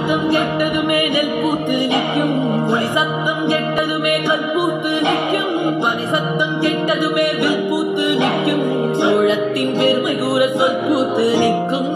சத்தம் கெட்டதுமே நெல் பூத்து நிற்கும் ஒளி சத்தம் கெட்டதுமே கல் பூத்து நிற்கும் பனி சத்தம் கெட்டதுமே வில் பூத்து நிற்கும் சோழத்தின் பெருமை கூற சொல் பூத்து நிற்கும்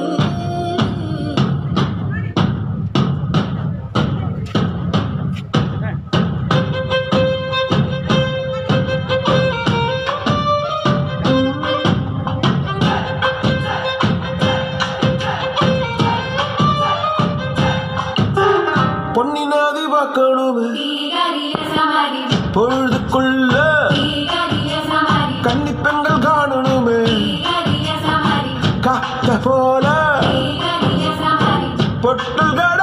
பொன்னினாதி பார்க்கணுமே பொழுதுக்குள்ள கன்னி பெண்கள் காணணுமே காத்த போல பொட்டுகள்